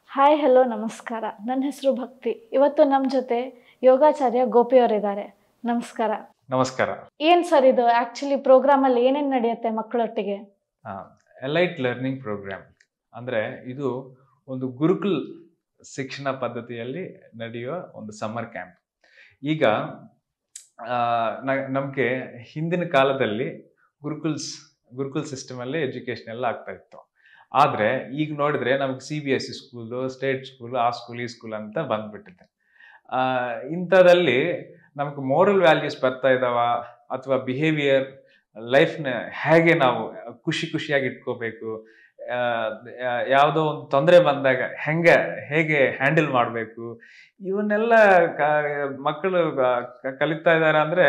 Hi hello ನಮಸ್ಕಾರ ನನ್ನ ಹೆಸರು ಭಕ್ತಿ ಇವತ್ತು ನಮ್ಮ ಜೊತೆ ಯೋಗಾಚಾರ್ಯ ಗೋಪಿಯವರಿದ್ದಾರೆ ನಮಸ್ಕಾರ ನಮಸ್ಕಾರ ಏನ್ ಸರ್ ಇದು ಆಕ್ಚುಲಿ ಪ್ರೋಗ್ರಾಮ್ ಅಲ್ಲಿ ಏನೇನ್ ನಡೆಯುತ್ತೆ ಮಕ್ಕಳೊಟ್ಟಿಗೆ ಎಲೈಟ್ ಲರ್ನಿಂಗ್ ಪ್ರೋಗ್ರಾಮ್ ಅಂದರೆ ಇದು ಒಂದು ಗುರುಕುಲ್ ಶಿಕ್ಷಣ ಪದ್ಧತಿಯಲ್ಲಿ ನಡೆಯುವ ಒಂದು ಸಮ್ಮರ್ ಕ್ಯಾಂಪ್ ಈಗ ನಮಗೆ ಹಿಂದಿನ ಕಾಲದಲ್ಲಿ ಗುರುಕುಲ್ಸ್ ಗುರುಕುಲ್ ಸಿಸ್ಟಮಲ್ಲಿ ಎಜುಕೇಷನ್ ಎಲ್ಲ ಆಗ್ತಾ ಇತ್ತು ಆದರೆ ಈಗ ನೋಡಿದ್ರೆ ನಮ್ಗೆ C B S C school state school ಆ ಸ್ಕೂಲ್ ಈ ಸ್ಕೂಲ್ ಅಂತ ಬಂದ್ಬಿಟ್ಟಿದೆ ಆ, ಇಂಥದ್ದಲ್ಲಿ ನಮ್ಗೆ ಮೋರಲ್ ವ್ಯಾಲ್ಯೂಸ್ ಬರ್ತಾ ಇದ್ದಾವ ಅಥವಾ ಬಿಹೇವಿಯರ್ ಲೈಫ್ನ ಹೇಗೆ ನಾವು ಖುಷಿ ಖುಷಿಯಾಗಿ ಇಟ್ಕೋಬೇಕು ಆ, ಯಾ- ಯಾವುದೋ ಒಂದು ತೊಂದರೆ ಬಂದಾಗ ಹೆಂಗೆ ಹೇಗೆ ಹ್ಯಾಂಡಲ್ ಮಾಡಬೇಕು ಇವನ್ನೆಲ್ಲ ಕ- ಮಕ್ಕಳು ಕ- ಕಲಿತಾ ಇದ್ದಾರೆ ಅಂದರೆ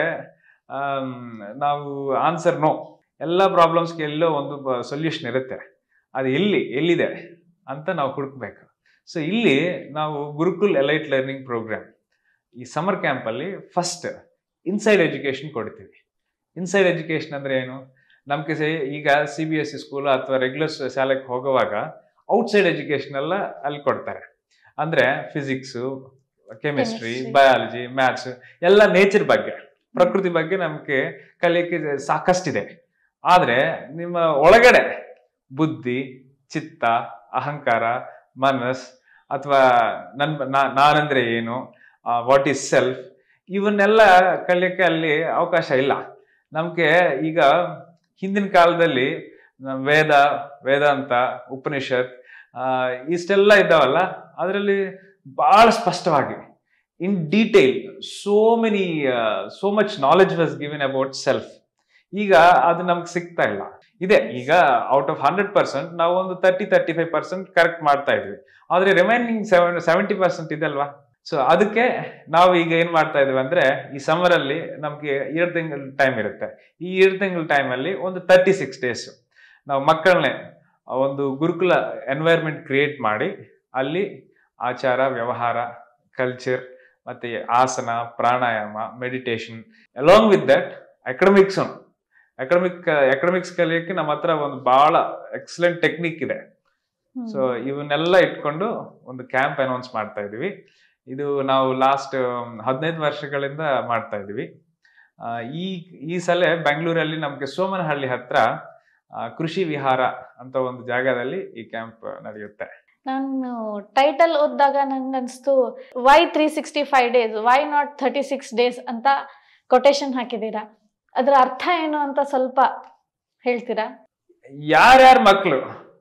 ನಾವು ಆನ್ಸರ್ ನೋ ಎಲ್ಲ ಪ್ರಾಬ್ಲಮ್ಸ್ಗೆ ಎಲ್ಲೋ ಒಂದು ಸೊಲ್ಯೂಷನ್ ಇರುತ್ತೆ ಅದು ಎಲ್ಲಿ ಎಲ್ಲಿದೆ ಅಂತ ನಾವು ಹುಡುಕ್ಬೇಕು ಸೊ ಇಲ್ಲಿ ನಾವು ಗುರುಕುಲ್ ಎಲೈಟ್ ಲರ್ನಿಂಗ್ ಪ್ರೋಗ್ರಾಮ್ ಈ ಸಮ್ಮರ್ ಕ್ಯಾಂಪಲ್ಲಿ ಫಸ್ಟ್ ಇನ್ಸೈಡ್ ಎಜುಕೇಶನ್ ಕೊಡ್ತೀವಿ ಇನ್ಸೈಡ್ ಎಜುಕೇಶನ್ ಅಂದ್ರೆ ಏನು ನಮ್ಗೆ ಸೇ ಈಗ C B S C school ಅಥವಾ ರೆಗ್ಯುಲರ್ ಶಾಲೆಗೆ ಹೋಗುವಾಗ ಔಟ್ಸೈಡ್ ಎಜುಕೇಶನ್ ಎಲ್ಲ ಅಲ್ಲಿ ಕೊಡ್ತಾರೆ ಅಂದ್ರೆ physics chemistry Chemistry. Biology maths ಎಲ್ಲ ನೇಚರ್ ಬಗ್ಗೆ ಪ್ರಕೃತಿ ಬಗ್ಗೆ ನಮಗೆ ಕಲಿಯಕ್ಕೆ ಸಾಕಷ್ಟಿದೆ ಆದ್ರೆ ನಿಮ್ಮ ಒಳಗಡೆ ಬುದ್ಧಿ ಚಿತ್ತ ಅಹಂಕಾರ ಮನಸ್ ಅಥವಾ ನನ್ ನಾ- ನಾನಂದ್ರೆ ಏನು ವಾಟ್ ಈಸ್ ಸೆಲ್ಫ್ ಇವನ್ನೆಲ್ಲ ಕಲಿಯಕ್ಕೆ ಅಲ್ಲಿ ಅವಕಾಶ ಇಲ್ಲ ನಮ್ಗೆ ಈಗ ಹಿಂದಿನ ಕಾಲದಲ್ಲಿ ನಮ್ ವೇದ ವೇದಾಂತ ಉಪನಿಷತ್ ಆ, ಇಷ್ಟೆಲ್ಲ ಇದ್ದಾವಲ್ಲ ಅದರಲ್ಲಿ ಬಹಳ ಸ್ಪಷ್ಟವಾಗಿ in detail so many so much knowledge was given about self ಈಗ ಅದು ನಮ್ಗೆ ಸಿಗ್ತಾ ಇಲ್ಲ ಇದೆ ಈಗ ಔಟ್ ಆಫ್ ಹಂಡ್ರೆಡ್ ಪರ್ಸೆಂಟ್ ನಾವು ಒಂದು thirty thirty five percent correct ಮಾಡ್ತಾ ಇದ್ವಿ ಆದ್ರೆ ರಿಮೈನಿಂಗ್ ಸೆವೆನ್ ಸೆವೆಂಟಿ ಪರ್ಸೆಂಟ್ ಇದೆ ಅಲ್ವಾ ಸೊ ಅದಕ್ಕೆ ನಾವು ಈಗ ಏನ್ ಮಾಡ್ತಾ ಇದೀವಿ ಅಂದ್ರೆ ಈ ಸಮ್ಮರ್ ಅಲ್ಲಿ ನಮ್ಗೆ ಎರಡು ತಿಂಗಳ ಟೈಮ್ ಇರುತ್ತೆ ಈ ಎರಡು ತಿಂಗಳ ಟೈಮ್ ಅಲ್ಲಿ ಒಂದು ತರ್ಟಿ ಸಿಕ್ಸ್ ಡೇಸ್ ನಾವು ಮಕ್ಕಳನ್ನೇ ಒಂದು ಗುರುಕುಲ ಎನ್ವೈರ್ಮೆಂಟ್ ಕ್ರಿಯೇಟ್ ಮಾಡಿ ಅಲ್ಲಿ ಆಚಾರ ವ್ಯವಹಾರ ಕಲ್ಚರ್ ಮತ್ತೆ asana pranayama meditation along with that academics academic academics ಕಲಿಯೋಕ್ಕೆ ನಮ್ಮ ಹತ್ರ ಒಂದು ಬಹಳ ಎಕ್ಸಲೆಂಟ್ ಟೆಕ್ನಿಕ್ ಇದೆ ಹ್ಮ್. ಸೊ ಇವನ್ನೆಲ್ಲ ಇಟ್ಕೊಂಡು ಒಂದು ಕ್ಯಾಂಪ್ ಅನೌನ್ಸ್ ಮಾಡ್ತಾ ಇದೀವಿ ಇದು ನಾವು ಲಾಸ್ಟ್ ಹದಿನೈದು ವರ್ಷಗಳಿಂದ ಮಾಡ್ತಾ ಇದೀವಿ ಆ, ಈ ಈ ಸಲ ಬೆಂಗಳೂರಲ್ಲಿ ನಮ್ಗೆ ಸೋಮನಹಳ್ಳಿ ಹತ್ರ ಆ, ಕೃಷಿ ವಿಹಾರ ಅಂತ ಒಂದು ಜಾಗದಲ್ಲಿ ಈ ಕ್ಯಾಂಪ್ ನಡೆಯುತ್ತೆ ನಾನು ಟೈಟಲ್ ಓದಿದಾಗ ನಂಗೆ ಅನಿಸ್ತು why three sixty five days why not thirty six days ಅಂತ ಕೊಟೇಶನ್ ಹಾಕಿದ್ದೀರಾ ಅದರ ಅರ್ಥ ಏನು ಅಂತ ಸ್ವಲ್ಪ ಹೇಳ್ತೀರಾ ಯಾರ್ಯಾರ ಮಕ್ಕಳು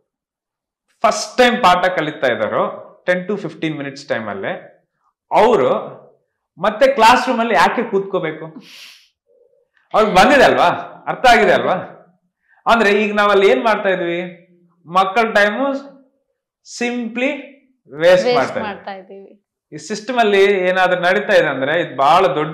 ಫಸ್ಟ್ ಟೈಮ್ ಪಾಠ ಕಲಿತಾ ಇದ್ದಾರೋ ಟೆನ್ ಟು ಫಿಫ್ಟೀನ್ ಮಿನಿಟ್ಸ್ ಟೈಮಲ್ಲೇ ಅವರು ಮತ್ತೆ ಕ್ಲಾಸ್ ರೂಮ್ ಅಲ್ಲಿ ಯಾಕೆ ಕೂತ್ಕೋಬೇಕು ಅವ್ರಿಗೆ ಬಂದಿದೆ ಅಲ್ವಾ ಅರ್ಥ ಆಗಿದೆ ಅಲ್ವಾ ಅಂದ್ರೆ ಈಗ ನಾವಲ್ಲಿ ಏನ್ ಮಾಡ್ತಾ ಇದ್ವಿ ಮಕ್ಕಳ ಟೈಮು ಸಿಂಪ್ಲಿ ವೇಸ್ಟ್ ವೇಸ್ಟ್ ಮಾಡ್ತಾ ಇದ್ವಿ ಮಾಡ್ತಾ ಇದ್ದೀವಿ ಈ ಸಿಸ್ಟಮ್ ಅಲ್ಲಿ ಏನಾದ್ರೂ ನಡೀತಾ ಇದೆ ಅಂದ್ರೆ ಇದು ಬಹಳ ದೊಡ್ಡ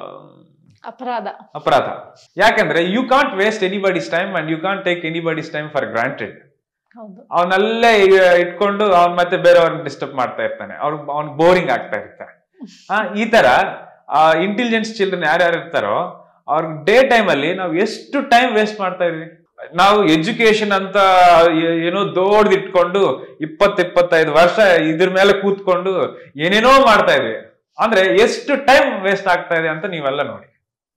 ಅಪರಾಧ ಅಪರಾಧ ಯಾಕಂದ್ರೆ you can't waste anybody's time and you can't take anybody's time for granted ಹೌದು ಅವನಲ್ಲೇ ಇಟ್ಕೊಂಡು ಅವ್ನ್ ಮತ್ತೆ ಬೇರೆಯವ್ರನ್ನ ಡಿಸ್ಟರ್ಬ್ ಮಾಡ್ತಾ ಇರ್ತಾನೆ ಅವ್ರ ಅವ್ನ್ ಬೋರಿಂಗ್ ಆಗ್ತಾ ಇರ್ತಾರೆ ಆ, ಈ ತರ ಇಂಟೆಲಿಜೆನ್ಸ್ ಚಿಲ್ಡ್ರನ್ ಯಾರ್ಯಾರು ಇರ್ತಾರೋ ಅವ್ರಿಗೆ ಡೇ ಟೈಮ್ ಅಲ್ಲಿ ನಾವು ಎಷ್ಟು ಟೈಮ್ ವೇಸ್ಟ್ ಮಾಡ್ತಾ ಇದೀವಿ ನಾವು ಎಜುಕೇಶನ್ ಅಂತ ಏ- ಏನೋ ದೊಡ್ಡದು ಇಟ್ಕೊಂಡು ಇಪ್ಪತ್ ಇಪ್ಪತ್ತೈದು ವರ್ಷ ಇದ್ರ ಮೇಲೆ ಕೂತ್ಕೊಂಡು ಏನೇನೋ ಮಾಡ್ತಾ ಇದ್ವಿ ಅಂದ್ರೆ ಎಷ್ಟು ಟೈಮ್ ವೇಸ್ಟ್ ಆಗ್ತಾ ಇದೆ ಅಂತ ನೀವೆಲ್ಲ ನೋಡಿ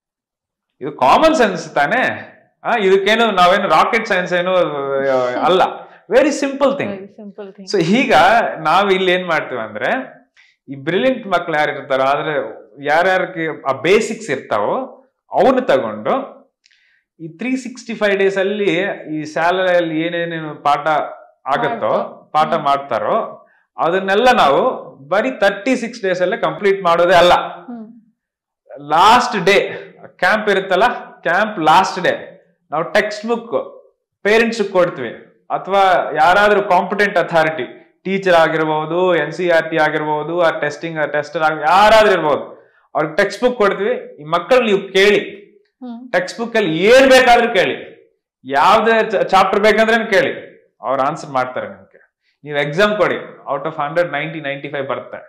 ಇದು ಕಾಮನ್ ಸೆನ್ಸ್ ತಾನೇ ಆ, ಇದಕ್ಕೇನು ನಾವೇನು ರಾಕೆಟ್ ಸೈನ್ಸ್ ಏನು ಆ, ಅಲ್ಲ very simple thing simple thing so ಈಗ ನಾವ್ ಇಲ್ಲಿ ಏನ್ ಮಾಡ್ತೀವಿ ಅಂದ್ರೆ ಈ ಬ್ರಿಲಿಯಂಟ್ ಮಕ್ಳು ಯಾರು ಇರ್ತಾರೋ ಆದ್ರೆ ಯಾರ್ಯಾರಿಗೆ ಆ ಬೇಸಿಕ್ಸ್ ಇರ್ತಾವೋ ಅವನ್ನ ತಗೊಂಡು ಈ ತ್ರೀ ಸಿಕ್ಸ್ಟಿ ಫೈವ್ ಡೇಸ್ ಅಲ್ಲಿ ಈ ಶಾಲೆಯಲ್ಲಿ ಏನೇನೇನು ಪಾಠ ಆಗತ್ತೋ ಮಾಡ್ತಾರೆ. ಪಾಠ ಹ್ಮ್. ಮಾಡ್ತಾರೋ ಅದನ್ನೆಲ್ಲ ನಾವು ಬರೀ ತರ್ಟಿ ಸಿಕ್ಸ್ ಡೇಸ್ ಅಲ್ಲೇ ಕಂಪ್ಲೀಟ್ ಮಾಡೋದೇ ಅಲ್ಲ ಹ್ಮ್ ಲಾಸ್ಟ್ ಡೇ ಕ್ಯಾಂಪ್ ಇರುತ್ತಲ್ಲ ಕ್ಯಾಂಪ್ ಲಾಸ್ಟ್ ಡೇ ನಾವು ಟೆಕ್ಸ್ಟ್ ಬುಕ್ ಪೇರೆಂಟ್ಸ್ ಕೊಡ್ತೀವಿ ಅಥವಾ ಯಾರಾದ್ರೂ ಕಾಂಪಿಟೆಂಟ್ ಅಥಾರಿಟಿ ಟೀಚರ್ ಆಗಿರ್ಬೋದು ಎನ್ ಸಿ ಆರ್ ಟಿ ಆಗಿರ್ಬೋದು ಆ ಟೆಸ್ಟಿಂಗ್ ಟೆಸ್ಟರ್ ಆಗಿ ಯಾರಾದ್ರೂ ಇರ್ಬೋದು ಅವ್ರಿಗೆ ಟೆಕ್ಸ್ಟ್ ಬುಕ್ ಕೊಡ್ತೀವಿ ಈ ಮಕ್ಕಳು ನೀವು ಕೇಳಿ ಹ್ಮ್ ಟೆಕ್ಸ್ಟ್ ಬುಕ್ ಅಲ್ಲಿ ಏನ್ ಬೇಕಾದ್ರೂ ಕೇಳಿ ಯಾವ್ದೇ ಚಾಪ್ಟರ್ ಬೇಕಂದ್ರೆ ಕೇಳಿ ಅವ್ರು ಆನ್ಸರ್ ಮಾಡ್ತಾರೆ ನಿಮ್ಗೆ ನೀವು ಎಕ್ಸಾಮ್ ಕೊಡಿ out of hundred ninety ninety five ಬರುತ್ತೆ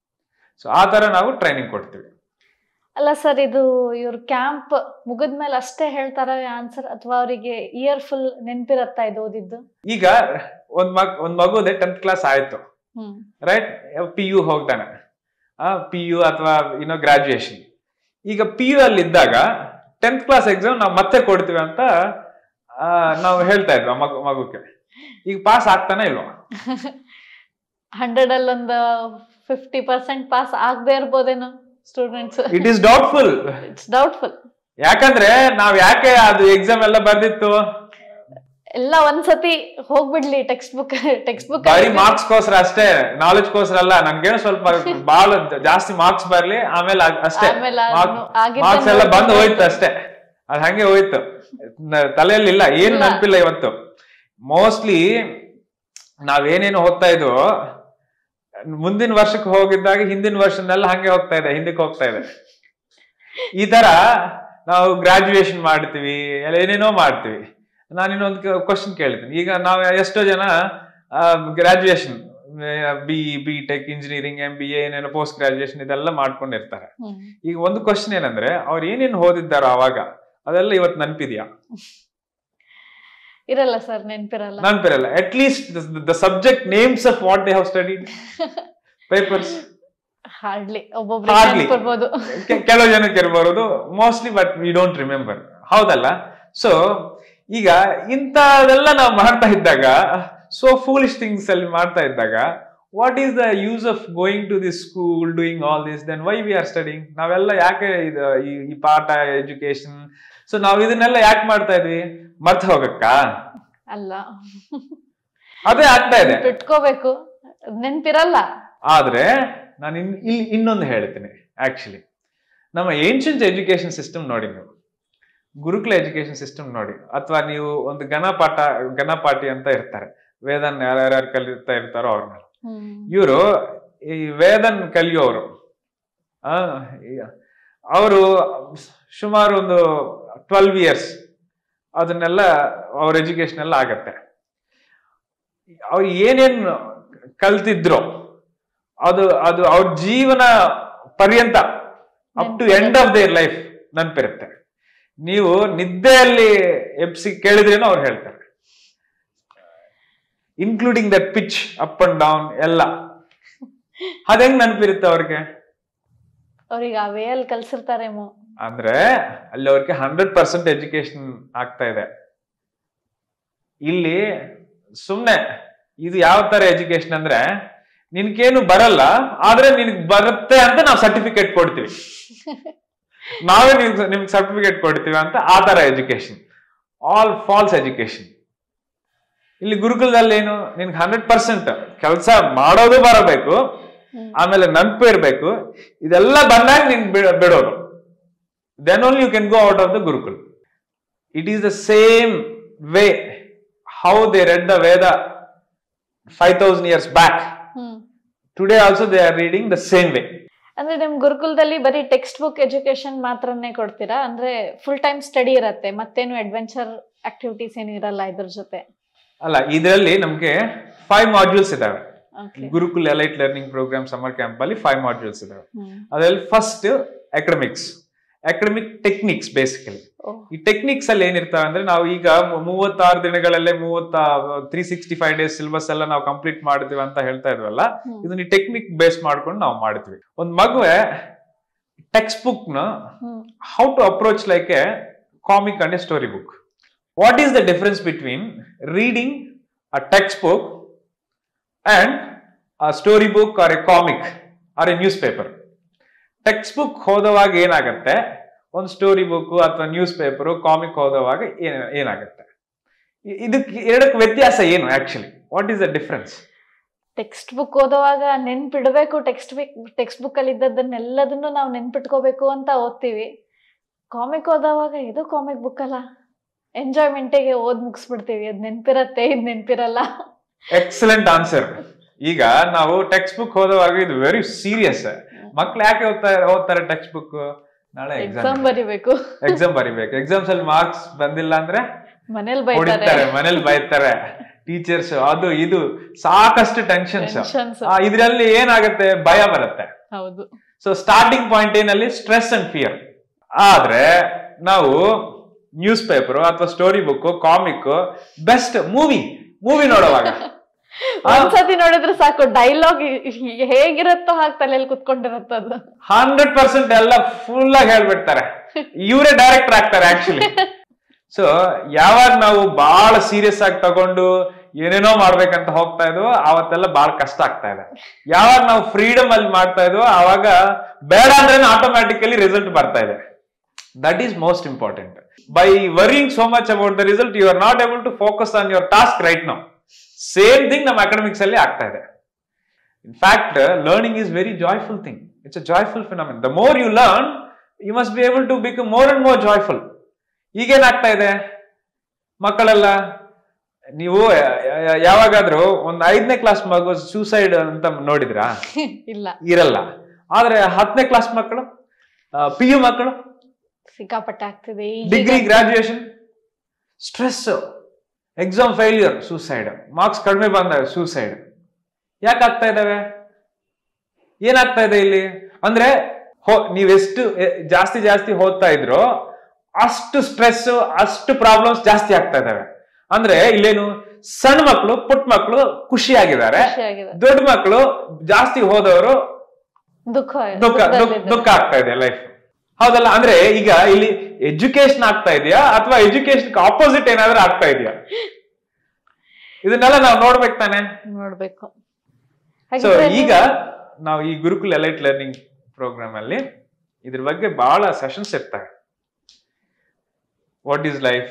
ಸೊ ಆ ತರ ನಾವು ಟ್ರೈನಿಂಗ್ ಕೊಡ್ತೀವಿ ಅಲ್ಲ ಸರ್ ಇದು ಇವ್ರ ಕ್ಯಾಂಪ್ ಮುಗಿದ್ಮೇಲೆ ಅಷ್ಟೇ ಹೇಳ್ತಾರ ಆನ್ಸರ್ ಅಥವಾ ಅವರಿಗೆ ಇಯರ್ ಫುಲ್ ನೆನ್ಪಿರತ್ತಾ ಇದು ಓದಿದ್ದು ಈಗ ಒಂದ್ ಮಗ್ ಒಂದ್ ಮಗುದೆ ಟೆಂತ್ ಕ್ಲಾಸ್ ಆಯ್ತು ಹ್ಮ್ ರೈಟ್ ಪಿ ಯು ಹೋಗ್ತಾನೆ ಪಿ ಯು ಅಥವಾ ಇನ್ನೋ ಗ್ರಾಜುಯೇಷನ್ ಈಗ ಪಿ ಯು ಅಲ್ಲಿ ಇದ್ದಾಗ ಟೆಂತ್ ಕ್ಲಾಸ್ ಎಕ್ಸಾಮ್ ನಾವು ಮತ್ತೆ ಕೊಡ್ತೀವಿ ಅಂತ ಆ, ನಾವು ಹೇಳ್ತಾ ಇದ್ವಿ ಆ ಮಗು ಮಗುಕ್ಕೆ ಈಗ ಪಾಸ್ ಆಗ್ತಾನೆ ಇಲ್ವಾ ಹಂಡ್ರೆಡ್ ಅಲ್ಲಿ ಒಂದು ಫಿಫ್ಟಿ ಪರ್ಸೆಂಟ್ ಪಾಸ್ ಆಗದೆ ಇರ್ಬೋದೇನೋ students it is doubtful it's doubtful ಯಾಕಂದ್ರೆ ನಾವ್ ಯಾಕೆ ಅದು ಎಕ್ಸಾಮ್ ಎಲ್ಲ ಬರ್ದಿತ್ತು ಎಲ್ಲ ಒಂದ್ಸತಿ ಹೋಗ್ಬಿಡ್ಲಿ ಟೆಕ್ಸ್ಟ್ ಬುಕ್ ಟೆಕ್ಸ್ಟ್ ಬುಕ್ ಬರೀ ಮಾರ್ಕ್ಸ್ ಗೋಸ್ಕರ ಅಷ್ಟೇ ನಾಲೆಜ್ ಗೋಸ್ಕರ ಅಲ್ಲ ನನ್ಗೇನು ಸ್ವಲ್ಪ ಬಹಳ ಜಾಸ್ತಿ ಮಾರ್ಕ್ಸ್ ಬರ್ಲಿ ಆಮೇಲೆ ಅದ್- ಅಷ್ಟೇ ಆಮೇಲೆ ಆಗಿದ್ದ ಮಾರ್ಕ್ಸ್ ಎಲ್ಲ ಬಂದು ಹೋಯ್ತು ಅಷ್ಟೇ ಅದ್ ಹಂಗೆ ಹೋಯ್ತು ನ- ತಲೆಯಲ್ಲಿ ಇಲ್ಲ ಏನು ಇಲ್ಲ. ನೆನಪಿಲ್ಲ ಇವತ್ತು ಮೋಸ್ಟ್ಲಿ ನಾವೇನೇನು ಓದ್ತಾ ಇದ್ವು ಮುಂದಿನ ವರ್ಷಕ್ಕೆ ಹೋಗಿದ್ದಾಗ ಹಿಂದಿನ ವರ್ಷನೆಲ್ಲ ಹಂಗೆ ಹೋಗ್ತಾ ಇದೆ ಹಿಂದಕ್ಕೆ ಹೋಗ್ತಾ ಇದೆ ಈ ತರ ನಾವು ಗ್ರಾಜುಯೇಷನ್ ಮಾಡ್ತೀವಿ ಎಲ್ಲ ಏನೇನೋ ಮಾಡ್ತೀವಿ ನಾನು ಇನ್ನೊಂದು ಕ್ವಶನ್ ಕೇಳ್ತೀನಿ ಈಗ ನಾವು ಎಷ್ಟೋ ಜನ graduation B B tech engineering M B A ಏನೇನೋ ಪೋಸ್ಟ್ ಗ್ರಾಜುಯೇಷನ್ ಇದೆಲ್ಲ ಮಾಡ್ಕೊಂಡಿರ್ತಾರೆ ಈಗ ಒಂದು ಕ್ವಶನ್ ಏನಂದ್ರೆ ಅವ್ರು ಏನೇನು ಓದಿದ್ದಾರೋ ಅವಾಗ ಅದೆಲ್ಲ ಇವತ್ತು ನೆನಪಿದ್ಯಾ ಇರಲ್ಲ ಸರ್ ನೆನ್ಪಿರಲ್ಲ ನೆನಪಿರಲ್ಲ at least the subject names of what they have studied papers hardly ಒಬ್ಬೊಬ್ರಿಗೆ Hardly. ನೆನ್ಪಿರ್ಬೋದು ಕೆಲವು ಜನಕ್ಕೆ ಇರಬಹುದು mostly but we don't remember ಹೌದಲ್ಲ ಸೊ ಈಗ ಇಂಥದೆಲ್ಲ ನಾವು ಮಾಡ್ತಾ ಇದ್ದಾಗ ಸೊ ಫೂಲಿಶ್ ಥಿಂಗ್ಸ್ ಅಲ್ಲಿ ಮಾಡ್ತಾ ಇದ್ದಾಗ what is the use of going to this school doing all this then why we are studying ನಾವೆಲ್ಲ ಯಾಕೆ ಇದು ಈ- ಈ ಪಾಠ ಎಜುಕೇಶನ್ ಸೊ ನಾವು ಇದನ್ನೆಲ್ಲ ಯಾಕೆ ಮಾಡ್ತಾ ಇದ್ವಿ ಮರ್ತ ಹೋಗಕ್ಕಾ ಅಲ್ಲ ಅದೇ ಆಗ್ತಾ ಇದೆ ಬಿಟ್ಕೋಬೇಕು ನೆನ್ಪಿರಲ್ಲ ಆದ್ರೆ ನಾನು ಇನ್ ಇಲ್ಲಿ ಇನ್ನೊಂದು ಹೇಳ್ತೀನಿ ಆಕ್ಚುಲಿ ನಮ್ಮ ಏನ್ಷಿಯಂಟ್ ಎಜುಕೇಶನ್ ಸಿಸ್ಟಮ್ ನೋಡಿ ನೀವು ಗುರುಕುಲ ಎಜುಕೇಶನ್ ಸಿಸ್ಟಮ್ ನೋಡಿ ಅಥವಾ ನೀವು ಒಂದು ಘನಪಾಠ ಘನಪಾಠಿ ಅಂತ ಇರ್ತಾರೆ ವೇದನ್ ಯಾರ್ಯಾರು ಕಲಿತಾ ಇರ್ತಾರೋ ಅವ್ರನ್ನ ಹ್ಮ್ ಇವರು ಈ ವೇದನ್ ಕಲಿಯೋರು ಅವರು ಸುಮಾರು ಒಂದು ಟ್ವೆಲ್ವ್ ಇಯರ್ಸ್ ಅದನ್ನೆಲ್ಲ ಅವ್ರ ಎಜುಕೇಶನ್ ಎಲ್ಲ ಆಗತ್ತೆ ಅವ್ರು ಏನೇನ್ ಕಲ್ತಿದ್ರು ಅದು ಅದು ಅವ್ರ ಜೀವನ ಪರ್ಯಂತ up to end of their life ನೆನಪಿರುತ್ತೆ ನೀವು ನಿದ್ದೆಯಲ್ಲಿ ಎಬ್ಸಿ ಕೇಳಿದ್ರೇನೋ ಅವ್ರು ಹೇಳ್ತಾರೆ including that pitch up and down ಎಲ್ಲ ಅದ್ ಹೆಂಗ್ ನೆನಪಿರುತ್ತೆ ಅವ್ರಿಗೆ ಅವ್ರಿಗೆ ಆ ವೇ ಅಲ್ಲಿ ಕಲ್ಸಿರ್ತಾರೇಮೋ ಅಂದ್ರೆ ಅಲ್ಲಿ ಅವ್ರಿಗೆ ಹಂಡ್ರೆಡ್ ಪರ್ಸೆಂಟ್ ಎಜುಕೇಶನ್ ಆಗ್ತಾ ಇದೆ ಇಲ್ಲಿ ಸುಮ್ನೆ ಇದು ಯಾವ ತರ ಎಜುಕೇಶನ್ ಅಂದ್ರೆ ನಿನ್ಗೇನು ಬರಲ್ಲ ಆದ್ರೆ ನಿನಗ್ ಬರುತ್ತೆ ಅಂತ ನಾವು ಸರ್ಟಿಫಿಕೇಟ್ ಕೊಡ್ತೀವಿ ನಾವೇ ನಿಮ್ಗೆ ನಿಮ್ಗೆ ಸರ್ಟಿಫಿಕೇಟ್ ಕೊಡ್ತೀವಿ ಅಂತ ಆ ತರ ಎಜುಕೇಶನ್ ಆಲ್ ಫಾಲ್ಸ್ ಎಜುಕೇಶನ್ ಇಲ್ಲಿ ಗುರುಕುಲದಲ್ಲಿ ಏನು ನಿನ್ಗೆ ಹಂಡ್ರೆಡ್ ಪರ್ಸೆಂಟ್ ಕೆಲಸ ಮಾಡೋದು ಬರಬೇಕು ಹ್ಮ್. ಆಮೇಲೆ ನೆನಪು ಇರಬೇಕು ಇದೆಲ್ಲ ಬಂದಾಗ ನೀನ್ ಬಿಡ- ಬಿಡೋದು then only you can go out of the gurukul it is the same way how they read the Veda five thousand years back hmm today also they are reading the same way ಅಂದ್ರೆ ನಿಮ್ ಗುರುಕುಲದಲ್ಲಿ ಬರೀ ಟೆಕ್ಸ್ಟ್ ಬುಕ್ ಎಜುಕೇಶನ್ ಮಾತ್ರನೇ ಕೊಡ್ತೀರಾ ಅಂದ್ರೆ full time study ಇರತ್ತೆ ಮತ್ತೇನು adventure activities ಏನು ಇರಲ್ಲ ಇದ್ರ ಜೊತೆ ಅಲ್ಲ ಇದರಲ್ಲಿ ನಮ್ಗೆ ಫೈವ್ ಮಾಡ್ಯೂಲ್ಸ್ ಇದಾವೆ Okay. Gurukul elite learning programme summer camp ಅಲ್ಲಿ ಫೈವ್ ಮಾಡ್ಯೂಲ್ಸ್ ಇದಾವೆ ಹ್ಮ್. ಅದರಲ್ಲಿ first academics academic techniques basically ಓ, ಈ ಟೆಕ್ನಿಕ್ಸ್ ಅಲ್ಲಿ ಏನಿರ್ತಾವೆ ಅಂದ್ರೆ ನಾವು ಈಗ ಮು- ಮೂವತ್ತಾರು ದಿನಗಳಲ್ಲೇ ಮೂವತ್ತ three sixty five days syllabus ಎಲ್ಲ ನಾವು ಕಂಪ್ಲೀಟ್ ಮಾಡ್ತೀವಿ ಅಂತ ಹೇಳ್ತಾ ಇದ್ವಲ್ಲ ಹ್ಮ್. ಇದನ್ನ ಈ ಟೆಕ್ನಿಕ್ ಬೇಸ್ ಮಾಡ್ಕೊಂಡು ನಾವು ಮಾಡ್ತೀವಿ ಒಂದ್ ಮಗುವೆ ಟೆಕ್ಸ್ಟ್ ಬುಕ್ ನ hmm. How to approach like a comic and a story book what is the difference between reading a text book and a story book or a comic or a news paper text book ಓದುವಾಗ ಏನಾಗತ್ತೆ ಒಂದು story book ಅಥವಾ news paper comic ಓದುವಾಗ ಏನ್ ಏನಾಗುತ್ತೆ ಇ- ಇದಕ್ಕೆ ಎರಡಕ್ಕೆ ವ್ಯತ್ಯಾಸ ಏನು actually what is the difference text book ಓದುವಾಗ ನೆನ್ಪಿಡ್ಬೇಕು ಟೆಕ್ಸ್ಟ್ ಬುಕ್ ಟೆಕ್ಸ್ಟ್ ಬುಕ್ ಅಲ್ಲಿ ಇದ್ದದನ್ನೆಲ್ಲದನ್ನು ನಾವು ನೆನ್ಪಿಟ್ಕೋಬೇಕು ಅಂತ ಓದ್ತೀವಿ ಕಾಮಿಕ್ ಓದೋವಾಗ ಇದು ಕಾಮಿಕ್ ಬುಕ್ ಅಲ್ಲ ಎಂಜಾಯ್ಮೆಂಟಿಗೆ ಓದ್ ಮುಗಿಸ್ಬಿಡ್ತೀವಿ ಅದ್ ನೆನ್ಪಿರತ್ತೆ ಇದ್ ನೆನ್ಪಿರಲ್ಲ ಎಕ್ಸಲೆಂಟ್ ಆನ್ಸರ್ ಈಗ ನಾವು ಟೆಕ್ಸ್ಟ್ ಬುಕ್ ಓದುವಾಗ ಇದು ವೆರಿ ಸೀರಿಯಸ್ ಮಕ್ಳು ಯಾಕೆ ಓದ್ತಾರೆ ಓದ್ತಾರೆ ಟೆಕ್ಸ್ಟ್ ಬುಕ್ ನಾಳೆ ಎಕ್ಸಾಮ್ ಎಕ್ಸಾಮ್ ಬರಿಬೇಕು ಎಕ್ಸಾಮ್ ಬರಿಬೇಕು ಎಕ್ಸಾಮ್ಸ್ ಅಲ್ಲಿ ಮಾರ್ಕ್ಸ್ ಬಂದಿಲ್ಲ ಅಂದ್ರೆ ಮನೇಲಿ ಬೈತಾರೆ ಹೊಡಿತಾರೆ ಮನೇಲಿ ಬೈತಾರೆ ಟೀಚರ್ಸ್ ಅದು ಇದು ಸಾಕಷ್ಟು ಟೆನ್ಷನ್ಸ್ ಟೆನ್ಷನ್ಸ್ ಇದ್ರಲ್ಲಿ ಏನಾಗುತ್ತೆ ಭಯ ಬರುತ್ತೆ ಹೌದು ಸೊ ಸ್ಟಾರ್ಟಿಂಗ್ ಪಾಯಿಂಟ್ ಏನಲ್ಲಿ ಸ್ಟ್ರೆಸ್ ಅಂಡ್ ಫಿಯರ್ ಆದ್ರೆ ನಾವು ನ್ಯೂಸ್ ಪೇಪರ್ ಅಥವಾ story book comic best movie movie ನೋಡುವಾಗ ಒಂದ್ಸತಿ ನೋಡಿದ್ರೆ ಸಾಕು ಡೈಲಾಗ್ ಹೇಗಿರುತ್ತೋ ಹಾಗೆ ತಲೆಯಲ್ಲಿ ಕುತ್ಕೊಂಡಿರುತ್ತದು ಹಂಡ್ರೆಡ್ ಪರ್ಸೆಂಟ್ ಎಲ್ಲ ಫುಲ್ ಆಗಿ ಹೇಳ್ಬಿಡ್ತಾರೆ ಇವರೇ ಡೈರೆಕ್ಟರ್ ಆಗ್ತಾರೆ ಆಕ್ಚುಲಿ ಸೊ ಯಾವಾಗ ನಾವು ಬಹಳ ಸೀರಿಯಸ್ ಆಗಿ ತಗೊಂಡು ಏನೇನೋ ಮಾಡ್ಬೇಕಂತ ಹೋಗ್ತಾ ಇದ್ವೋ ಅವತ್ತೆಲ್ಲ ಬಹಳ ಕಷ್ಟ ಆಗ್ತಾ ಇದೆ ಯಾವಾಗ ನಾವು ಫ್ರೀಡಮ್ ಅಲ್ಲಿ ಮಾಡ್ತಾ ಇದ್ವೋ ಆವಾಗ ಬೇಡ ಅಂದ್ರೆ ಆಟೋಮ್ಯಾಟಿಕಲಿ ರಿಸಲ್ಟ್ ಬರ್ತಾ ಇದೆ that is most important by worrying so much about the result you are not able to focus on your task right now same thing ನಮ್ಮ ಅಕಾಡೆಮಿಕ್ಸ್ ಅಲ್ಲಿ ಆಗ್ತಾ ಇದೆ in fact learning is very joyful thing it's a joyful phenomenon the more you learn you must be able to become more and more joyful ಈಗೇನಾಗ್ತಾ ಇದೆ ಮಕ್ಕಳೆಲ್ಲ ನೀವು ಯಾ- ಯಾ- ಯಾವಾಗಾದ್ರೂ ಒಂದು ಐದನೇ ಕ್ಲಾಸ್ ಮಗು ಸೂಸೈಡ್ ಅಂತ ನೋಡಿದ್ರಾ ಇಲ್ಲ ಇರಲ್ಲ ಆದ್ರೆ ಹತ್ತನೇ ಕ್ಲಾಸ್ ಮಕ್ಕಳು ಪಿ ಯು ಮಕ್ಕಳು ಸಿಕ್ಕಾಪಟ್ಟೆ ಆಗ್ತಿದೆ degree graduation stress exam failure suicide marks ಕಡಿಮೆ ಬಂದಾಗ ಸೂಸೈಡ್ ಯಾಕೆ ಆಗ್ತಾ ಇದಾವೆ ಏನಾಗ್ತಾ ಇದೆ ಇಲ್ಲಿ ಅಂದ್ರೆ ಹೋ ನೀವೆಷ್ಟು ಎ- ಜಾಸ್ತಿ ಜಾಸ್ತಿ ಓದ್ತಾ ಇದ್ರೋ ಅಷ್ಟು ಸ್ಟ್ರೆಸ್ ಅಷ್ಟು ಪ್ರಾಬ್ಲಮ್ಸ್ ಜಾಸ್ತಿ ಆಗ್ತಾ ಇದಾವೆ ಅಂದ್ರೆ ಇಲ್ಲೇನು ಸಣ್ಣ ಮಕ್ಕಳು ಪುಟ್ಟ ಮಕ್ಕಳು ಖುಷಿಯಾಗಿದ್ದಾರೆ ಖುಷಿಯಾಗಿದೆ ದೊಡ್ಡ ಮಕ್ಕಳು ಜಾಸ್ತಿ ಹೋದವರು ದುಃಖ ದುಃಖ ದುಃಖ- ದುಃಖದಲ್ಲಿದ್ದಾರೆ. ದುಃಖ ಆಗ್ತಾ ಇದೆ ಲೈಫ್ ಹೌದಲ್ಲ ಅಂದ್ರೆ ಈಗ ಇಲ್ಲಿ ಎಜುಕೇಶನ್ ಆಗ್ತಾ ಇದೆಯಾ ಅಥವಾ ಎಜುಕೇಶನ್ ಆಪೋಸಿಟ್ ಏನಾದ್ರೂ ಆಗ್ತಾ ಇದೆಯಾ ಇದನ್ನೆಲ್ಲ ನಾವು ನೋಡ್ಬೇಕು ತಾನೆ ನೋಡ್ಬೇಕು ಸೊ ಹಾಗಿದ್ರೆ ಈಗ ನೀವು- ನಾವು ಈ ಗುರುಕುಲ್ ಎಲೈಟ್ ಲರ್ನಿಂಗ್ ಪ್ರೋಗ್ರಾಮ್ ಅಲ್ಲಿ ಇದ್ರ ಬಗ್ಗೆ ಬಹಳ ಸೆಷನ್ಸ್ ಇರ್ತವೆ what is life